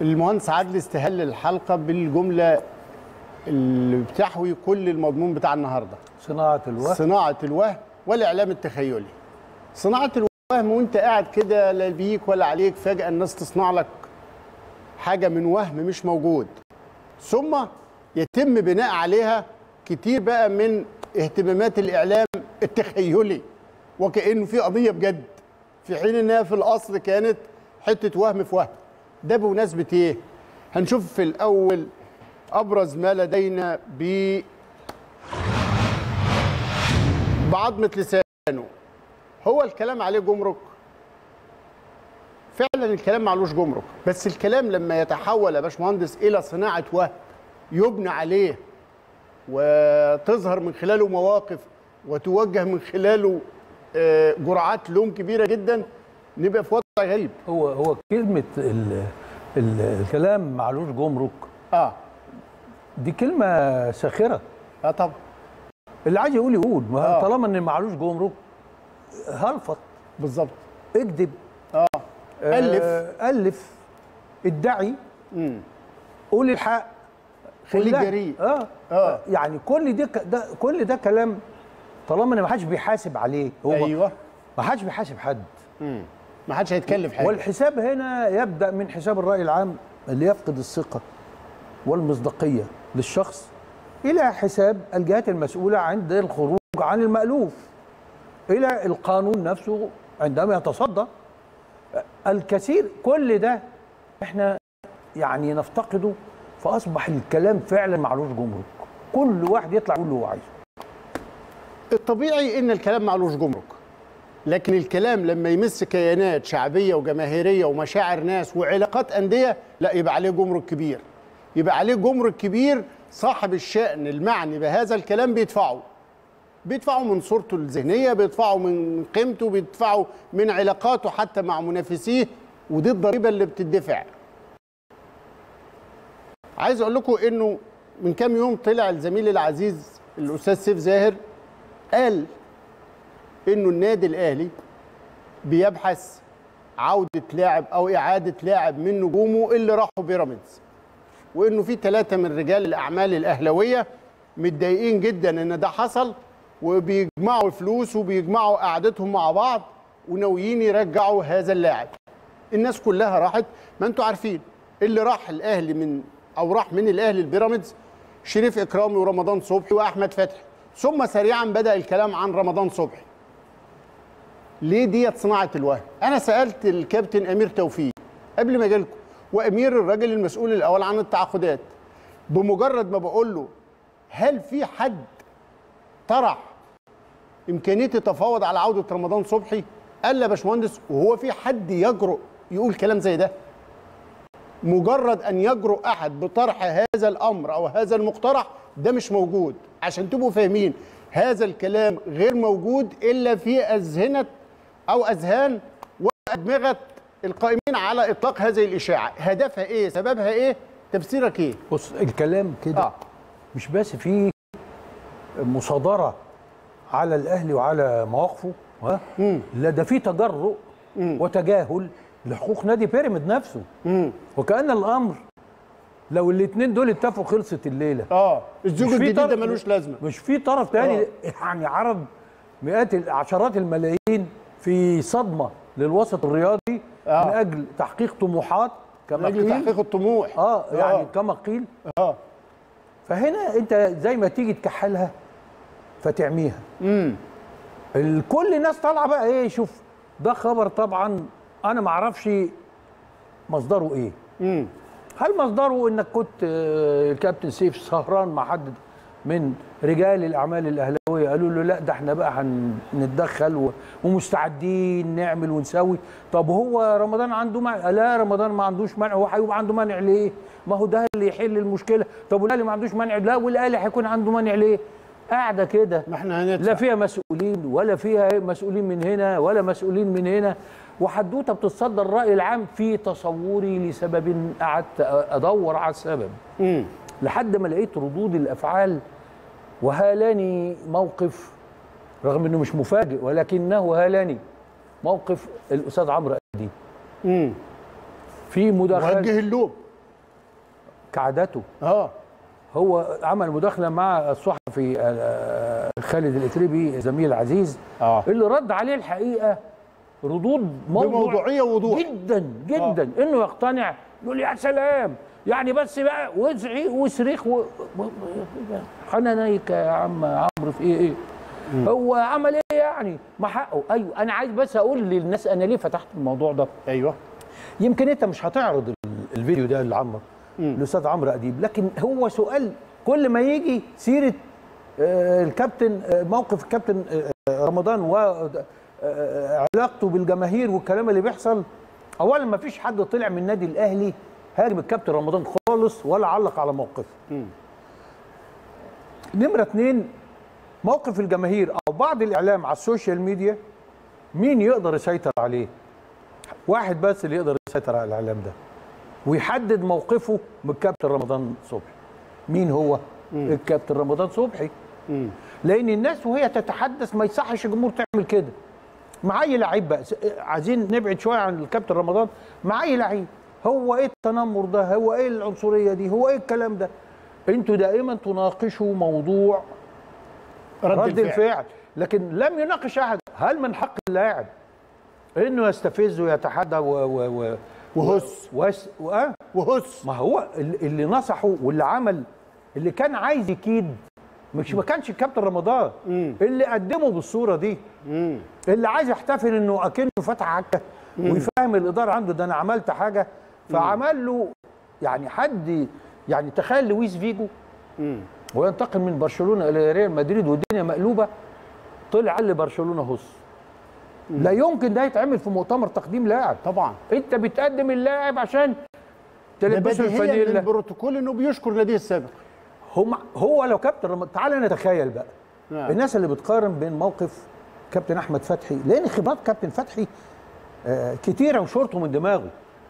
المهندس عادل استهل الحلقه بالجمله اللي بتحوي كل المضمون بتاع النهارده صناعه الوهم صناعه الوهم والاعلام التخيلي صناعه الوهم وانت قاعد كده لا بيك ولا عليك فجاه الناس تصنع لك حاجه من وهم مش موجود ثم يتم بناء عليها كتير بقى من اهتمامات الاعلام التخيلي وكانه في قضيه بجد في حين انها في الاصل كانت حته وهم في وهم ده بمناسبه ايه هنشوف في الاول ابرز ما لدينا ب بعظمه لسانه هو الكلام عليه جمرك فعلا الكلام معلوش جمرك بس الكلام لما يتحول يا باشمهندس الى صناعه وهم يبنى عليه وتظهر من خلاله مواقف وتوجه من خلاله آه، جرعات لوم كبيره جدا نبقى في وضع غريب هو هو كلمه ال ال الكلام معلوش جمرك اه دي كلمه ساخره اه طبعا اللي عايز يقول يقول ما آه. طالما ان معلوش جمرك هلفط بالظبط اكذب اه الف آه، الف ادعي مم. قول الحق خليك كلها. جريء. اه آه. يعني كل ده, ك- ده كل ده كلام طالما ان ما حدش بيحاسب عليه هو ايوه ما حدش بيحاسب حد مم. ما حدش هيتكلف حاجه والحساب هنا يبدا من حساب الراي العام اللي يفقد الثقه والمصداقيه للشخص الى حساب الجهات المسؤوله عند الخروج عن المالوف الى القانون نفسه عندما يتصدى الكثير كل ده احنا يعني نفتقده فاصبح الكلام فعلا معلوش جمرك كل واحد يطلع يقول اللي هو عايزه الطبيعي ان الكلام معلوش جمرك لكن الكلام لما يمس كيانات شعبيه وجماهيريه ومشاعر ناس وعلاقات انديه لا يبقى عليه جمرك كبير يبقى عليه جمرك كبير صاحب الشأن المعني بهذا الكلام بيدفعه بيدفعوا من صورته الذهنيه بيدفعوا من قيمته بيدفعوا من علاقاته حتى مع منافسيه ودي الضريبه اللي بتدفع عايز اقول لكم انه من كام يوم طلع الزميل العزيز الاستاذ سيف زاهر قال انه النادي الاهلي بيبحث عوده لاعب او اعاده لاعب من نجومه اللي راحوا بيراميدز وانه في ثلاثه من رجال الاعمال الاهلاويه متضايقين جدا ان ده حصل وبيجمعوا الفلوس وبيجمعوا قعدتهم مع بعض وناويين يرجعوا هذا اللاعب الناس كلها راحت ما انتوا عارفين اللي راح الاهلي من او راح من الاهلي لبيراميدز شريف اكرامي ورمضان صبحي واحمد فتحي ثم سريعا بدا الكلام عن رمضان صبحي ليه ديت صناعه الوهم انا سالت الكابتن امير توفيق قبل ما اجي وامير الراجل المسؤول الاول عن التعاقدات بمجرد ما بقول له هل في حد طرح امكانيه يتفاوض على عوده رمضان صبحي قال لي يا باشمهندس وهو في حد يجرؤ يقول كلام زي ده مجرد ان يجرؤ احد بطرح هذا الامر او هذا المقترح ده مش موجود عشان تبقوا فاهمين هذا الكلام غير موجود الا في اذهنه او اذهان وادمغه القائمين على اطلاق هذه الاشاعه هدفها ايه سببها ايه تفسيرك ايه بص الكلام كده اه آه. مش بس في مصادره على الاهلي وعلى مواقفه ها لا ده في تجرؤ وتجاهل لحقوق نادي بيراميد نفسه امم وكان الامر لو الاثنين دول اتفقوا خلصت الليله اه الزوج مش في الجديد ده طرف- ملوش لازمه مش في طرف تاني آه. يعني عرض مئات ال- عشرات الملايين في صدمه للوسط الرياضي آه. من اجل تحقيق طموحات كما من اجل قيل تحقيق الطموح اه يعني آه. كما قيل اه فهنا انت زي ما تيجي تكحلها فتعميها امم الكل الناس طالعه بقى ايه شوف ده خبر طبعا انا ما اعرفش مصدره ايه امم هل مصدره انك كنت آه، الكابتن سيف سهران مع حد من رجال الاعمال الاهلاويه قالوا له لا ده احنا بقى هنتدخل و- ومستعدين نعمل ونسوي طب هو رمضان عنده مانع لا رمضان ما عندوش مانع هو هيبقى عنده مانع ليه ما هو ده اللي يحل المشكله طب والاهلي ما عندوش مانع لا والاهلي هيكون عنده مانع ليه قاعده كده ما احنا هندفع لا فيها مسؤولين ولا فيها مسؤولين من هنا ولا مسؤولين من هنا وحدوته بتتصدر الراي العام في تصوري لسبب قعدت ادور على السبب امم لحد ما لقيت ردود الافعال وهالاني موقف رغم انه مش مفاجئ ولكنه هالاني موقف الاستاذ عمرو اديب امم في مداخله وجه اللوم كعادته اه هو عمل مداخله مع الصحفي آه، خالد الاتريبي زميل العزيز اه اللي رد عليه الحقيقه ردود موضوع بموضوعيه ووضوح جدا جدا آه. انه يقتنع يقول يا سلام يعني بس بقى وزعيق وصريخ و... حنانيك يا عم عمرو في ايه ايه هو عمل ايه يعني ما حقه ايوه انا عايز بس اقول للناس انا ليه فتحت الموضوع ده ايوه يمكن انت مش هتعرض ال- الفيديو ده لعمرو الاستاذ عمرو اديب لكن هو سؤال كل ما يجي سيره آه، الكابتن آه، موقف الكابتن آه، رمضان وعلاقته بالجماهير والكلام اللي بيحصل اولا ما فيش حد طلع من النادي الاهلي هاجم الكابتن رمضان خالص ولا علق على موقفه نمره اتنين موقف الجماهير او بعض الاعلام على السوشيال ميديا مين يقدر يسيطر عليه واحد بس اللي يقدر يسيطر على الاعلام ده ويحدد موقفه من الكابتن رمضان صبحي مين هو الكابتن رمضان صبحي مم. لان الناس وهي تتحدث ما يصحش الجمهور تعمل كده مع اي لعيب بقى س- عايزين نبعد شويه عن الكابتن رمضان مع اي لعيب هو ايه التنمر ده هو ايه العنصريه دي هو ايه الكلام ده انتوا دائما تناقشوا موضوع رد, رد الفعل, الفعل لكن لم يناقش احد هل من حق اللاعب انه يستفز ويتحدى و و و وهس. وس وآه وهس ما هو اللي اللي نصحه واللي عمل اللي كان عايز يكيد مش ما كانش الكابتن رمضان مم. اللي قدمه بالصوره دي مم. اللي عايز يحتفل انه اكنه فتح عكه ويفهم الاداره عنده ده انا عملت حاجه فعمل له يعني حد يعني تخيل لويس فيجو مم. وينتقل من برشلونه الى ريال مدريد والدنيا مقلوبه طلع قال لبرشلونه هص لا يمكن ده يتعمل في مؤتمر تقديم لاعب طبعا انت بتقدم اللاعب عشان ده تلبسه بديهيا الفانيلا البروتوكول انه بيشكر ناديه السابق هم هو لو كابتن رم... تعالى نتخيل بقى نعم. الناس اللي بتقارن بين موقف كابتن احمد فتحي لان خبرات كابتن فتحي آه كتيره وشورته من دماغه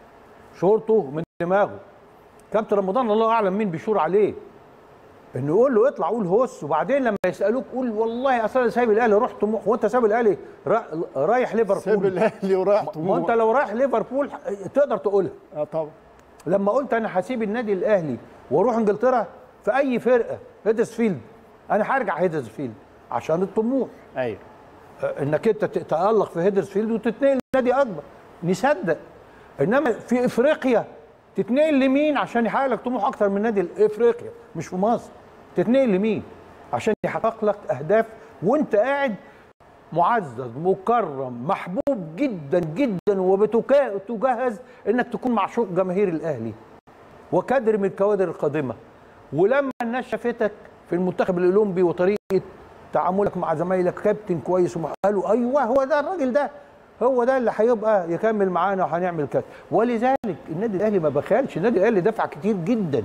شورته من دماغه كابتن رمضان الله اعلم مين بيشور عليه انه يقول له اطلع قول هوس وبعدين لما يسالوك قول والله اصل انا سايب الاهلي رحت طموح وانت سايب الاهلي را... رايح ساب ليفربول الاهلي وراح ما انت لو رايح ليفربول تقدر تقولها اه طبعا لما قلت انا هسيب النادي الاهلي واروح انجلترا في اي فرقه هيدرسفيلد انا هرجع هيدرسفيلد عشان الطموح ايوه آه، انك انت تتالق في هيدرسفيلد وتتنقل لنادي اكبر نصدق انما في افريقيا تتنقل لمين عشان يحقق لك طموح اكتر من نادي افريقيا مش في مصر تتنقل لمين عشان يحقق لك اهداف وانت قاعد معزز مكرم محبوب جدا جدا وبتجهز انك تكون معشوق جماهير الاهلي وكادر من الكوادر القادمه ولما الناس شافتك في المنتخب الاولمبي وطريقه تعاملك مع زمايلك كابتن كويس ومح- قالوا ايوه هو ده الراجل ده هو ده اللي هيبقى يكمل معانا وهنعمل كده ولذلك النادي الاهلي ما بخلش النادي الاهلي دفع كتير جدا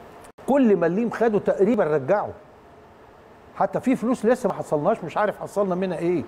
كل مليم خده تقريبا رجعه حتى في فلوس لسه ما حصلناش مش عارف حصلنا منها ايه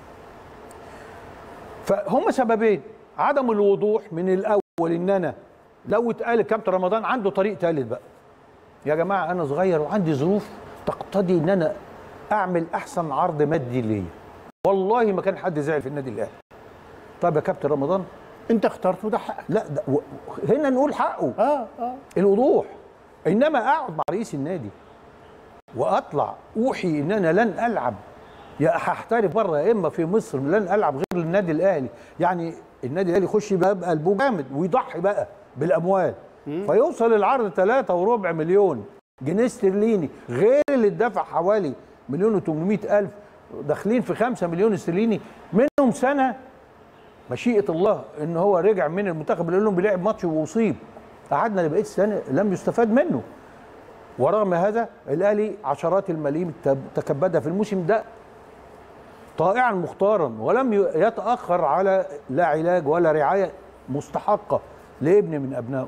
فهم سببين عدم الوضوح من الاول ان انا لو اتقال الكابتن رمضان عنده طريق ثالث بقى يا جماعه انا صغير وعندي ظروف تقتضي ان انا اعمل احسن عرض مادي ليا والله ما كان حد زعل في النادي الاهلي طب يا كابتن رمضان انت اخترته ده حقك لا ده و- هنا نقول حقه اه اه الوضوح انما اقعد مع رئيس النادي واطلع اوحي ان انا لن العب يا هحترف بره يا اما في مصر لن العب غير النادي الاهلي يعني النادي الاهلي يخش بقى بقلبه جامد ويضحي بقى بالاموال فيوصل العرض ثلاثة وربع مليون جنيه استرليني غير اللي اتدفع حوالي مليون و800 الف داخلين في 5 مليون استرليني منهم سنه مشيئه الله ان هو رجع من المنتخب الاولمبي لعب ماتش واصيب قعدنا لبقيه السنه لم يستفاد منه ورغم هذا الاهلي عشرات الملايين تب- تكبدها في الموسم ده طائعا مختارا ولم ي- يتاخر على لا علاج ولا رعايه مستحقه لابن من ابنائه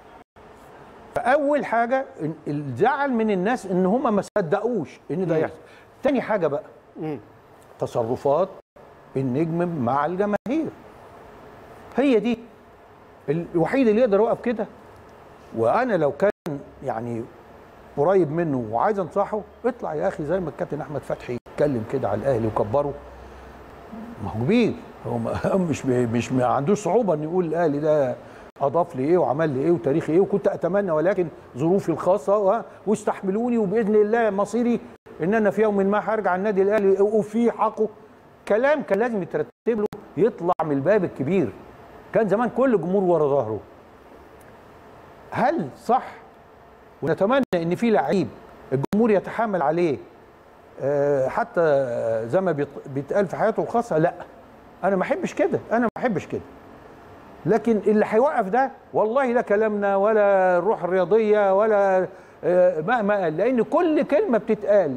فاول حاجه إن- الزعل من الناس ان هم ما صدقوش ان ده يحصل تاني حاجه بقى مم. تصرفات النجم مع الجماهير هي دي الوحيد اللي يقدر يوقف كده وانا لو كان يعني قريب منه وعايز انصحه اطلع يا اخي زي ما الكابتن احمد فتحي اتكلم كده على الاهلي وكبره ما هو كبير هو ما- مش بي- مش ما عندوش صعوبه ان يقول الاهلي ده اضاف لي ايه وعمل لي ايه وتاريخي ايه وكنت اتمنى ولكن ظروفي الخاصه و- واستحملوني وباذن الله مصيري ان انا في يوم ما هرجع النادي الاهلي وفي حقه كلام كان لازم يترتب له يطلع من الباب الكبير كان زمان كل جمهور ورا ظهره هل صح ونتمنى ان في لعيب الجمهور يتحمل عليه آه، حتى زي ما بيت- بيتقال في حياته الخاصه لا انا ما احبش كده انا ما احبش كده لكن اللي هيوقف ده والله لا كلامنا ولا الروح الرياضيه ولا آه، مهما قال لان كل كلمه بتتقال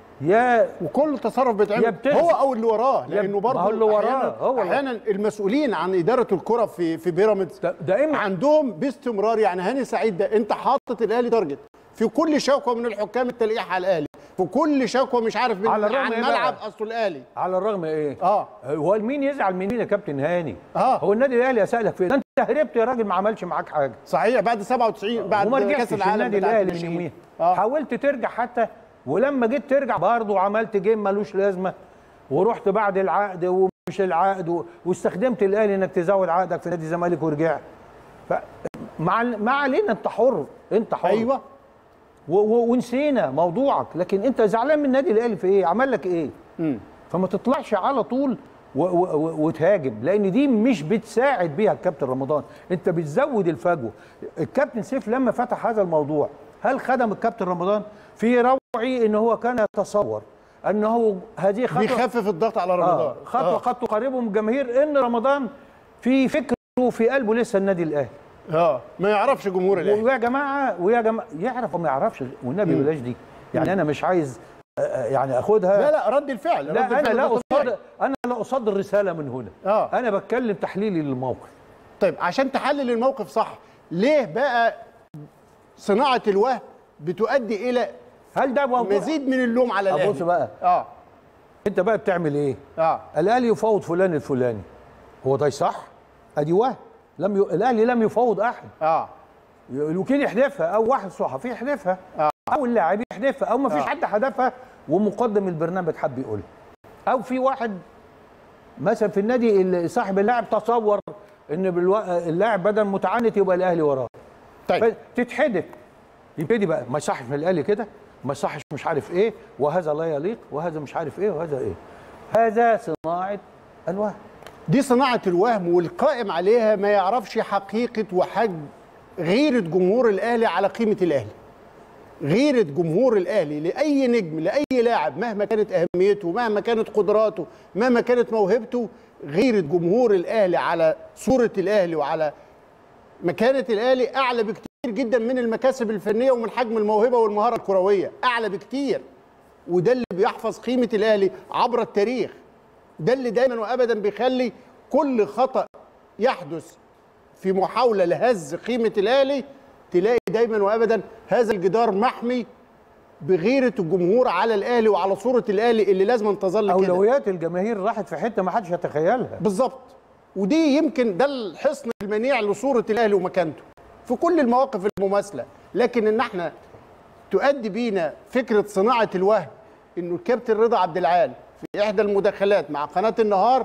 يا وكل تصرف يا بيتعمل بتغزي. هو او اللي وراه يا لانه ب- ما برضه هو اللي وراه، أحياناً- هو اللي- احيانا المسؤولين عن اداره الكره في في بيراميدز دا- دائما عندهم باستمرار يعني هاني سعيد ده انت حاطط الاهلي تارجت في كل شكوى من الحكام التلقيح على الاهلي في كل شكوى مش عارف من على الرغم عن إيه بقى؟ ملعب اصل الاهلي على الرغم ايه اه هو مين يزعل من مين يا كابتن هاني اه هو النادي الاهلي اسالك فين انت هربت يا راجل ما عملش معاك حاجه صحيح بعد 97 بعد وما كاس رجعتش العالم النادي بتاع الاهلي من الناشئين. يومين اه حاولت ترجع حتى ولما جيت ترجع برضه عملت جيم ملوش لازمه ورحت بعد العقد ومش العقد و... واستخدمت الاهلي انك تزود عقدك في نادي الزمالك ورجعت ف مع ما علينا انت حر انت حر ايوه و... و... ونسينا موضوعك لكن انت زعلان من النادي الاهلي في ايه عمل لك ايه مم. فما تطلعش على طول و... و... و... وتهاجم لان دي مش بتساعد بيها الكابتن رمضان انت بتزود الفجوه الكابتن سيف لما فتح هذا الموضوع هل خدم الكابتن رمضان في روعي ان هو كان يتصور انه هذه خطوه بيخفف الضغط على رمضان آه خطوه قد تقربه من الجماهير ان رمضان في فكره في قلبه لسه النادي الاهلي اه ما يعرفش جمهور الاهلي ويا جماعه ويا جماعه يعرف وما يعرفش والنبي مم. بلاش دي يعني انا مش عايز آه، آه، يعني اخدها لا لا رد الفعل رد لا انا الفعل لا ده طبيعي. اصدر انا لا اصدر رساله من هنا اه انا بتكلم تحليلي للموقف طيب عشان تحلل الموقف صح ليه بقى صناعه الوهم بتؤدي الى هل ده موضوع مزيد من اللوم على أبص الاهلي بقى اه انت بقى بتعمل ايه اه الاهلي يفاوض فلان الفلاني هو ده صح ادي وهم لم ي... الاهلي لم يفاوض احد اه الوكيل يحذفها او واحد صحفي يحذفها آه. او اللاعب يحذفها او ما فيش آه. حد حذفها ومقدم البرنامج حب يقولها او في واحد مثلا في النادي اللي صاحب اللاعب تصور ان بالو... اللاعب بدل متعنت يبقى الاهلي وراه طيب فتتحدف يبتدي بقى ما يصحش من الاهلي كده ما يصحش مش عارف ايه وهذا لا يليق وهذا مش عارف ايه وهذا ايه هذا صناعه الوهم دي صناعه الوهم والقائم عليها ما يعرفش حقيقه وحجم غيره جمهور الاهلي على قيمه الاهلي غيره جمهور الاهلي لاي نجم لاي لاعب مهما كانت اهميته مهما كانت قدراته مهما كانت موهبته غيره جمهور الاهلي على صوره الاهلي وعلى مكانه الاهلي اعلى بكتير جدا من المكاسب الفنيه ومن حجم الموهبه والمهاره الكرويه اعلى بكتير وده اللي بيحفظ قيمه الاهلي عبر التاريخ ده اللي دايما وابدا بيخلي كل خطا يحدث في محاوله لهز قيمه الاهلي تلاقي دايما وابدا هذا الجدار محمي بغيره الجمهور على الاهلي وعلى صوره الاهلي اللي لازم تظل كده اولويات الجماهير راحت في حته ما حدش يتخيلها بالظبط ودي يمكن ده الحصن المنيع لصوره الاهلي ومكانته في كل المواقف المماثله لكن ان احنا تؤدي بينا فكره صناعه الوهم انه الكابتن رضا عبد العال في احدى المداخلات مع قناه النهار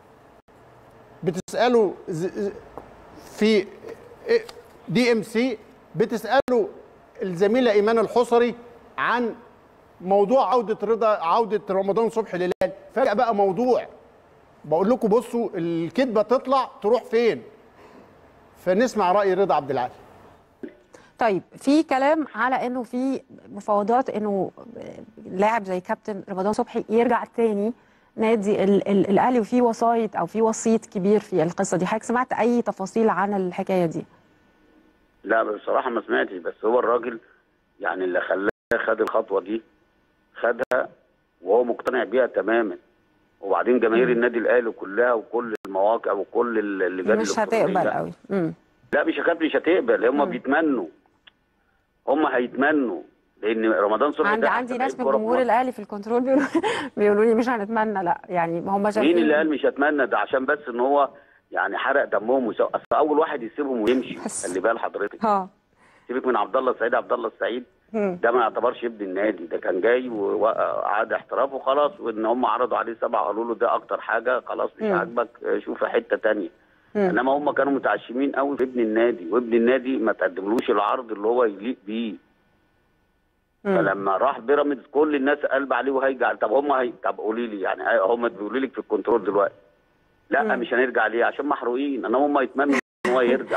بتساله ز- ز- في دي ام سي بتساله الزميله ايمان الحصري عن موضوع عوده رضا عوده رمضان صبحي للهلال فجاه بقى موضوع بقول لكم بصوا الكذبه تطلع تروح فين فنسمع راي رضا عبد العال طيب في كلام على انه في مفاوضات انه لاعب زي كابتن رمضان صبحي يرجع تاني نادي ال- ال- الاهلي وفي وسايط او في وسيط كبير في القصه دي حضرتك سمعت اي تفاصيل عن الحكايه دي لا بصراحة ما سمعتش بس هو الراجل يعني اللي خلاه خد الخطوة دي خدها وهو مقتنع بيها تماما وبعدين جماهير النادي الأهلي كلها وكل المواقع وكل اللجان مش الإلكترونية. هتقبل قوي امم لا مش هكات مش هتقبل هم بيتمنوا هم هيتمنوا لأن رمضان صبحي عندي ده عندي أحسن ناس لعيب من كورة في جمهور مصر. الاهلي في الكنترول بيقولوا بيقولوا لي مش هنتمنى لا يعني هم شايفين مين اللي قال مش هتمنى ده عشان بس ان هو يعني حرق دمهم وسو... اصل اول واحد يسيبهم ويمشي بس. خلي بال حضرتك اه سيبك من عبد الله السعيد عبد الله السعيد مم. ده ما يعتبرش ابن النادي ده كان جاي وقعد احتراف وخلاص وان هم عرضوا عليه سبعه قالوا له ده اكتر حاجه خلاص مش مم. عاجبك آه، شوف حته تانية انما هم كانوا متعشمين قوي في ابن النادي وابن النادي ما تقدملوش العرض اللي هو يليق بيه فلما راح بيراميدز كل الناس قلب عليه وهيجع طب هم هي طب قولي لي يعني هم بيقولوا لك في الكنترول دلوقتي لا مش هنرجع ليه عشان محروقين انما هم يتمنوا ان هو يرجع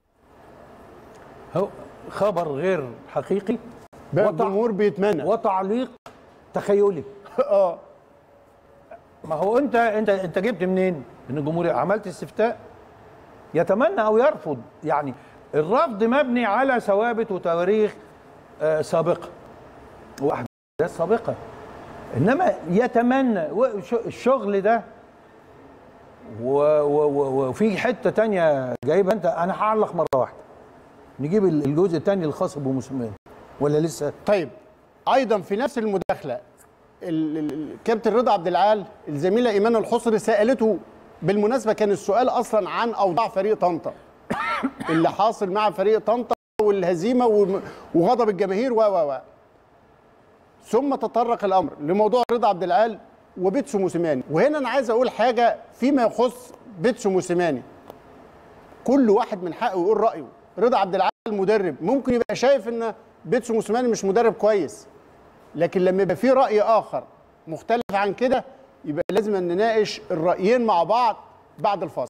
هو خبر غير حقيقي بقى وتع- الجمهور بيتمنى وتعليق تخيلي اه ما هو انت انت انت جبت منين؟ ان الجمهور عملت استفتاء يتمنى او يرفض يعني الرفض مبني على ثوابت وتواريخ آه، سابقه واحداث سابقه انما يتمنى وش- الشغل ده و- و- و- وفي حته تانية جايبها انت انا هعلق مره واحده نجيب ال- الجزء الثاني الخاص بموسيماني ولا لسه طيب ايضا في نفس المداخله ال- ال- الكابتن رضا عبد العال الزميله ايمان الحصري سالته بالمناسبه كان السؤال اصلا عن اوضاع فريق طنطا اللي حاصل مع فريق طنطا والهزيمه وم- وغضب الجماهير و و و ثم تطرق الامر لموضوع رضا عبد العال وبيتسو موسيماني وهنا انا عايز اقول حاجه فيما يخص بيتسو موسيماني كل واحد من حقه يقول رايه رضا عبد العال مدرب ممكن يبقى شايف ان بيتسو موسيماني مش مدرب كويس لكن لما يبقى في راي اخر مختلف عن كده يبقى لازم نناقش الرايين مع بعض بعد الفاصل